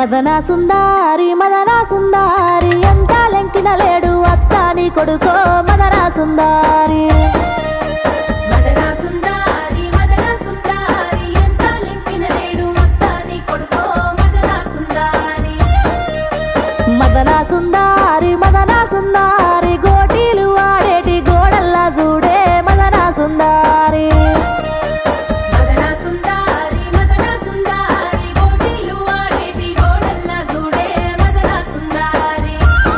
మదన సుందారి మదన సుందారి ఎంత లెంకిన లేడు అత్తాని కొడుకో మదన సుందారి మదన సుందారి మదన సుందారి ఎంత లెక్కిన లేడు అత్తాని కొడుకో మదన సుందారి మదన సుందారి మదన సుందారి గోటీలు ఆడేటి గోడల్లా చూడే మదన సుందారి మదన సుందారి మదన సుందారి గోటీలు ఆడేటి గోడల్లా చూడే మదన సుందారి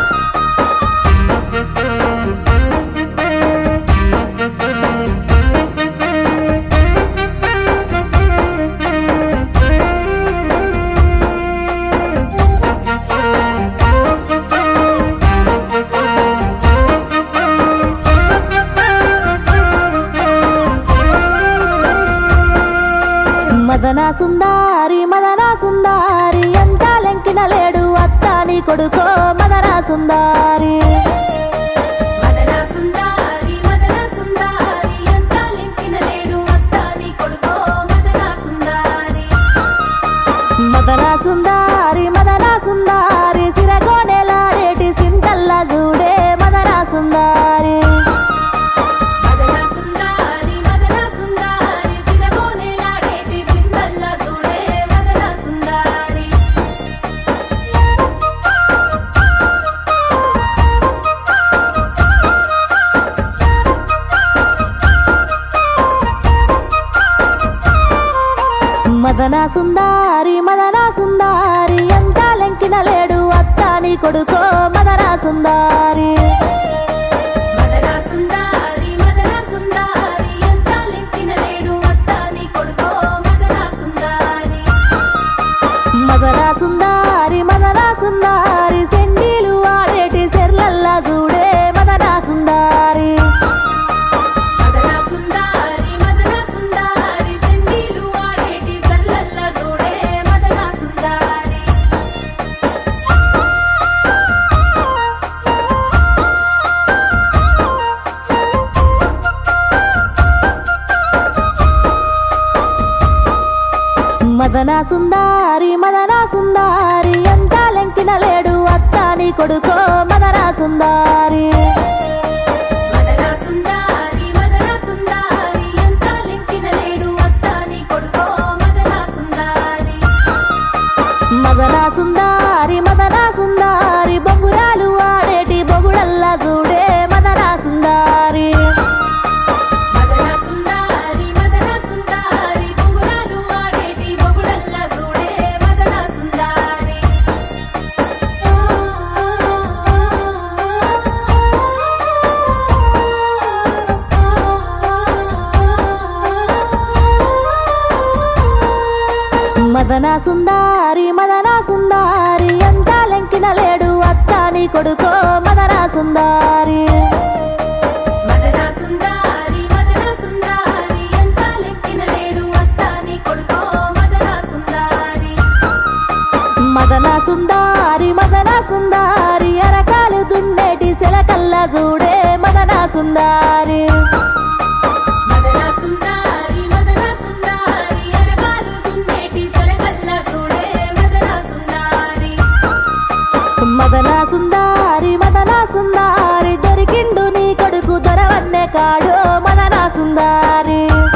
మదన సుందారి మదన సుందారి ఎంత లెంకిన లేడు అత్తాని కొడుకో మదన సుందారి మదన సుందారి మదన సుందారి ఎంత లెక్కిన లేడు అత్తాని కొడుకో మదన సుందారి మదన సుందారి మదన సుందారి సిరగోనెలాడేటి సింతల్లా చూడే మదన సుందారి మదన సుందారి మదన సుందారి సిరగోనెలాడేటి సిందల్ల చూడే మదన సుందారి మదన సుందారి మదన సుందారి ఎంత లెంకిన లేడు అత్తాని కొడుకో మదన సుందారి మదన సుందారి మదన సుందారి ఎంత లెక్కిన లేడు అత్తాని కొడుకో మదన సుందారి మదన సుందారి మదన సుందారి సెండీలు ఆడేటి సెర్లల్లా చూడే మదన సుందారి మదన సుందారి మదన సుందారి సెండీలు ఆడేటి సల్లల్ల చూడే మదన సుందారి మదన సుందారి మదన సుందారి ఎంత లెంకిన లేడు అత్తాని కొడుకో మదన సుందారి మదన సుందారి మదన సుందారి ఎంత లెక్కిన లేడు అత్తాని కొడుకో మదన సుందారి మదన సుందారి మదన సుందారి బొగురాలు ఆడేటి బొగుడల్లా చూడే మదన సుందారి మదన సుందారి మదన సుందారి బొంగురాలు ఆడేటి బొగుడల్ల చూడే మదన సుందారి మదన సుందారి మదన సుందారి ఎంత లెంకిన లేడు అత్తాని కొడుకో మదన సుందారి మదన సుందారి మదన సుందారి ఎంత లెక్కిన లేడు అత్తాని కొడుకో మదన సుందారి మదన సుందారి మదన సుందారి అరకాలు దున్నేటి సెలకల్లా చూడే మదన సుందారి మదన సుందారి మదన సుందారి అరబాలు దున్నేటి సలకల్ల చూడే మదన సుందారి మదన సుందారి మదన సుందారి దొరికిండు నీ కొడుకు దొరవన్నే కాడు మదన సుందారి